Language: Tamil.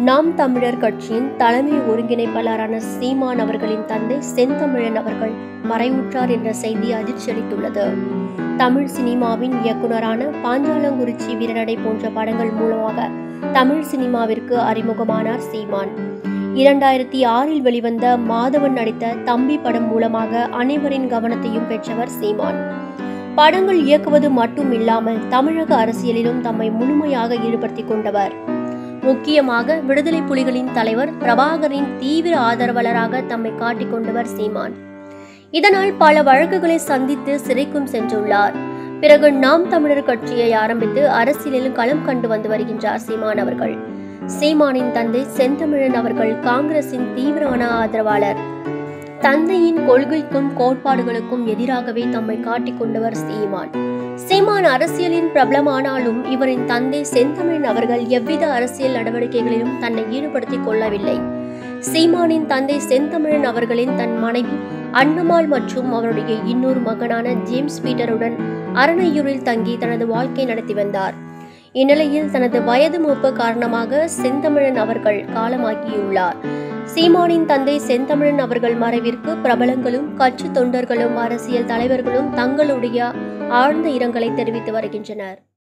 நாம் தமிழர் கட்சியின் தலைமை ஒருங்கிணைப்பாளரான சீமான் அவர்களின் தந்தை செந்தமிழன் அவர்கள் மறைவுற்றார் என்ற செய்தி அதிர்ச்சி அளித்துள்ளது தமிழ் சினிமாவின் இயக்குனரான பாஞ்சாலங்குறிச்சி வீரநடை போன்ற படங்கள் மூலமாக தமிழ் சினிமாவிற்கு அறிமுகமானார் சீமான் இரண்டாயிரத்தி ஆறில் வெளிவந்த மாதவன் நடித்த தம்பி படம் மூலமாக அனைவரின் கவனத்தையும் பெற்றவர் சீமான் படங்கள் இயக்குவது மட்டும் இல்லாமல் தமிழக அரசியலிலும் தம்மை முழுமையாக ஈடுபடுத்திக் கொண்டவர் முக்கியமாக விடுதலை புலிகளின் தலைவர் பிரபாகரின் தீவிர ஆதரவாளராக தம்மை காட்டிக் கொண்டவர் சீமான் இதனால் பல வழக்குகளை சந்தித்து சிறைக்கும் சென்றுள்ளார் பிறகு நாம் தமிழர் கட்சியை ஆரம்பித்து அரசியலில் களம் கண்டு வந்து வருகின்றார் சீமான் அவர்கள் சீமானின் தந்தை செந்தமிழன் அவர்கள் காங்கிரசின் தீவிரமான ஆதரவாளர் தந்தையின் கொள்கைக்கும் கோட்பாடுகளுக்கும் எதிராகவே தம்மை காட்டிக் கொண்டவர் சீமான் சீமான் அரசியலின் பிரபலமானாலும் இவரின் தந்தை செந்தமிழன் அவர்கள் எவ்வித அரசியல் நடவடிக்கைகளிலும் தன்னை ஈடுபடுத்திக் கொள்ளவில்லை சீமானின் தந்தை செந்தமிழன் அவர்களின் தன் மனைவி அன்னம்மாள் மற்றும் அவருடைய இன்னொரு மகனான ஜேம்ஸ் பீட்டருடன் அரணையூரில் தங்கி தனது வாழ்க்கை நடத்தி வந்தார் இந்நிலையில் தனது வயது மூப்பு காரணமாக செந்தமிழன் அவர்கள் காலமாகியுள்ளார் சீமானின் தந்தை செந்தமிழன் அவர்கள் மறைவிற்கு பிரபலங்களும் கட்சி தொண்டர்களும் அரசியல் தலைவர்களும் தங்களுடைய ஆழ்ந்த இரங்கலை தெரிவித்து வருகின்றனர்